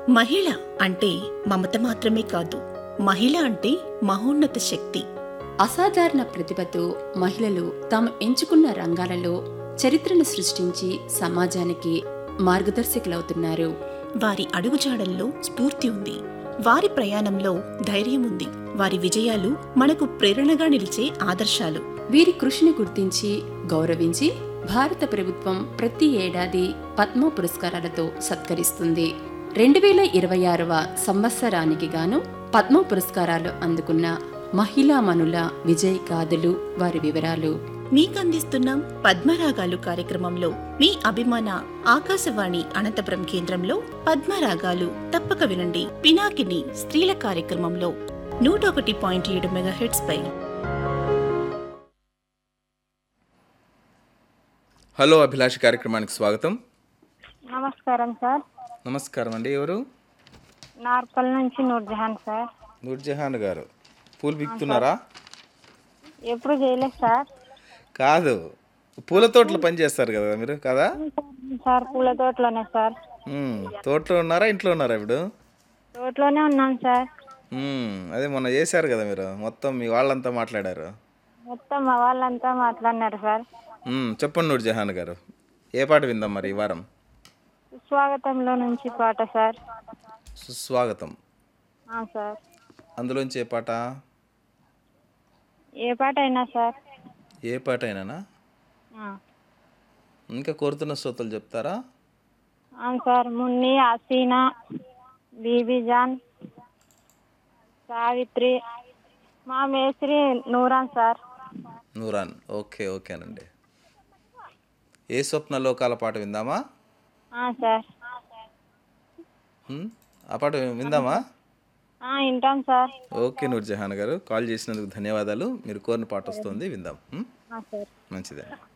మహిళ అంటే మమత మాత్రమే కాదు మహిళ అంటే మహోన్నత శక్తి అసాధారణ ప్రతిభతో మహిళలు తాము ఎంచుకున్న రంగాలలో చరిత్రను సృష్టించి సమాజానికి మార్గదర్శకులవుతున్నారు వారి అడుగుజాడల్లో స్ఫూర్తి ఉంది వారి ప్రయాణంలో ధైర్యం ఉంది వారి విజయాలు మనకు ప్రేరణగా నిలిచే ఆదర్శాలు వీరి కృషిని గుర్తించి గౌరవించి భారత ప్రభుత్వం ప్రతి ఏడాది పద్మ పురస్కారాలతో సత్కరిస్తుంది రెండు వేల ఇరవై ఆరవ సంవత్సరానికి గాను పద్మ పురస్కారాలు అందుకున్న మహిళామణుల విజయ్ గాథలు వారి వివరాలు మీకందిస్తున్నాం పద్మరాగాలు కార్యక్రమంలో మీ అభిమాన ఆకాశవాణి అనంతపురం కేంద్రంలో పద్మరాగాలు తప్పక వినండి పినాకిని స్త్రీల కార్యక్రమంలో నూట ఒకటి పాయింట్ ఏడు మెగాహెట్స్ పై హలో అభిలాష్ కార్యక్రమానికి స్వాగతం నమస్కారం సార్ నమస్కారం అండి ఎవరు నార్పల్ నుంచి నూర్జహాన్ సార్ నూర్జహాన్ గారు పూలు బిక్తున్నారా ఎప్పుడు చేయలేదు సార్ కాదు పూల తోటలో పని చేస్తారు కదా మీరు కదా సార్ పూల తోటలోనే సార్ మ్మ్. తోటలో ఉన్నారా ఇంట్లో ఉన్నారా ఇప్పుడు తోటలోనే ఉన్నాం సార్ మ్మ్. అదే మొన్న చేశారు కదా మీరు మొత్తం మీ వాళ్ళంతా మాట్లాడారు మొత్తం మా వాళ్ళంతా మాట్లాడినారు సార్ మ్మ్. చెప్పండి నూర్జహాన్ గారు ఏ పాట విందాం మరి ఈ వారం స్వాగతంలో నుంచి పాట సార్ సుస్వాగతం ఆ, సార్ అందులోంచి ఏ పాట ఏ పాట అయినా సార్ ఏ పాట అయినానా ఆ. ఇంకా కోరుతున్న శ్రోతలు చెప్తారా అవును సార్ మున్ని హసీనా బీబీ జాన్ సావిత్రి మా మేస్త్రి నూరాన్ సార్ నూరాన్ ఓకే ఓకేనండి ఏ స్వప్న లోకాల పాట విందామా ఆ, సార్ మ్మ్? ఆ పాట విందామా ఆ, వింటాం సార్ ఓకే నూర్జహాన్ గారు కాల్ చేసినందుకు ధన్యవాదాలు మీరు కోరిన పాట వస్తుంది విందాం మ్మ్? ఆ, సార్ మంచిదండి